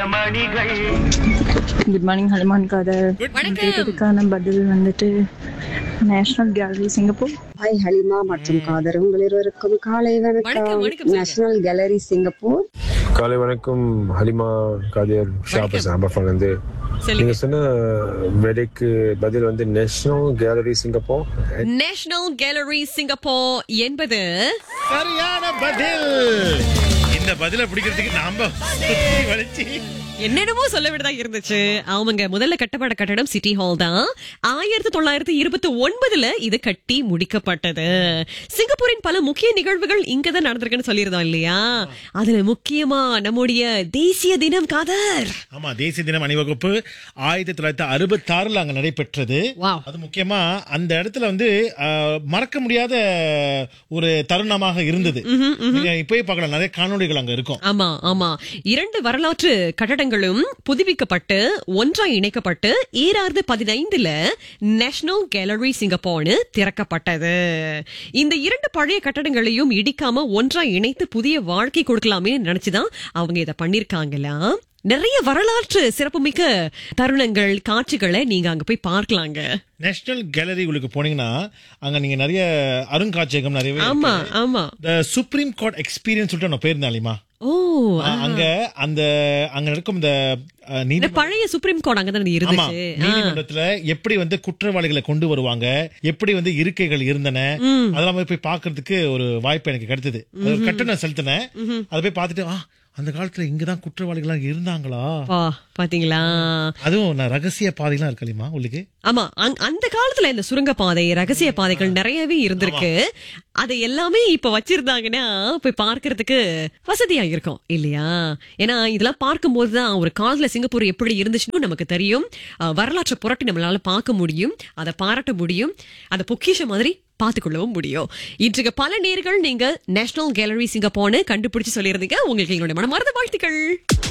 Good morning ஹலிமான் Kader வணக்கம். கேட்டதுக்கான பதில் வந்துட்டு national gallery Singapore hi Halima மற்றும் காதர் உங்கள் இருவருக்கும் காலை வணக்கம், வணக்கம் வணக்கம் சொல்லுங்க. நேஷனல் கேலரி சிங்கப்பூர் காலை வணக்கம் ஹலிமா காதியர் ஷா பேசுறேன் அம்பர்ஃபான்ல இருந்து சொல்லுங்க நீங்க சொன்ன விடைக்கு பதில் வந்து national gallery Singapore national gallery Singapore என்பது சரியான பதில் இந்த பதில பிடிக்கிறதுக்கு நாம சுத்தி வளைச்சு என்னென்னமோ சொல்ல விடதா இருந்துச்சு ஆமாங்க முதல்ல கட்டப்பட்ட கட்டடம் சிட்டி ஹால் தான் ஆயிரத்தி தொள்ளாயிரத்தி இருபத்தி ஒன்பதுல இது கட்டி முடிக்கப்பட்டது சிங்கப்பூரின் பல முக்கிய நிகழ்வுகள் இங்கதான் நடந்திருக்குன்னு சொல்லியிருந்தோம் இல்லையா அதுல முக்கியமா நம்முடைய தேசிய தினம் காதர் ஆமா தேசிய தினம் அணிவகுப்பு ஆயிரத்தி தொள்ளாயிரத்தி அறுபத்தி ஆறுல அங்க நடைபெற்றது Wow. அது முக்கியமா அந்த இடத்துல வந்து ஆஹ், மறக்க முடியாத ஒரு தருணமாக இருந்தது நீங்க இப்பயே பார்க்கலாம் நிறைய காணொளிகள் அங்க இருக்கும் ஆமா ஆமா இரண்டு வரலாற்று கட்டடங்களும் புதுப்பிக்கப்பட்டு ஒன்றாய் இணைக்கப்பட்டு ஈராயிரத்து பதினைந்துல நேஷனல் கேலரி சிங்கப்பூர்னு திறக்கப்பட்டது இந்த இரண்டு பழைய கட்டடங்களையும் இடிக்காம ஒன்றாய் இணைத்து புதிய வாழ்க்கை கொடுக்கலாமே நினைச்சுதான் அவங்க இத பண்ணிருக்காங்களா நிறைய வரலாற்று சிறப்புமிக்க தருணங்கள் காட்சிகளை நீங்க அங்க போய் பார்க்கலாங்க நேஷனல் கேலரி உங்களுக்கு போனீங்கன்னா அங்க நீங்க நிறைய அருங்காட்சியகம் நிறையவே ஆமா ஆமா இந்த சுப்ரீம் கோர்ட் எக்ஸ்பீரியன்ஸ் சொல்லிட்டு நான் போயிருந்தேன் ஓ அங்க அந்த அங்க நடக்கும் இந்த அஹ், இந்த நீதி பழைய சுப்ரீம் கோர்ட் அங்கதான் ஆமா இருந்துச்சு ஆ. நீதிமன்றத்துல எப்படி வந்து குற்றவாளிகளை கொண்டு வருவாங்க எப்படி வந்து இருக்கைகள் இருந்தன அதெல்லாம் போய் போய் பாக்குறதுக்கு ஒரு வாய்ப்பு எனக்கு கிடைத்தது அது ஒரு கட்டணம் செலுத்தினேன் அதை போய் பார்த்துட்டு ஆ அந்த காலத்துல இங்கதான் குற்றவாளிகள் இருந்தாங்களா பா, பாத்தீங்களா அதுவும் நான் ரகசிய பாதைலாம் இருக்கலிமா உங்களுக்கு ஆமா அங்- அந்த காலத்துல இந்த சுரங்க பாதை ரகசிய பாதைகள் நிறையவே இருந்திருக்கு அதை எல்லாமே இப்ப வச்சிருந்தாங்கன்னா போய் பார்க்கிறதுக்கு வசதியா இருக்கும் இல்லையா ஏன்னா இதெல்லாம் பார்க்கும்போதுதான் ஒரு காலத்துல சிங்கப்பூர் எப்படி இருந்துச்சுன்னு நமக்கு தெரியும் அஹ், வரலாற்றை புரட்டி நம்மளால பார்க்க முடியும் அதை பாராட்ட முடியும் அதை பொக்கிஷம் மாதிரி பார்த்துக்கொள்ளவும் முடியும் இன்றைக்கு பல நேர்கள் நீங்க நேஷனல் கேலரி சிங்கப்பூர்னு கண்டுபிடிச்சு சொல்லியிருந்தீங்க உங்களுக்கு எங்களுடைய மனமார்ந்த வாழ்த்துக்கள்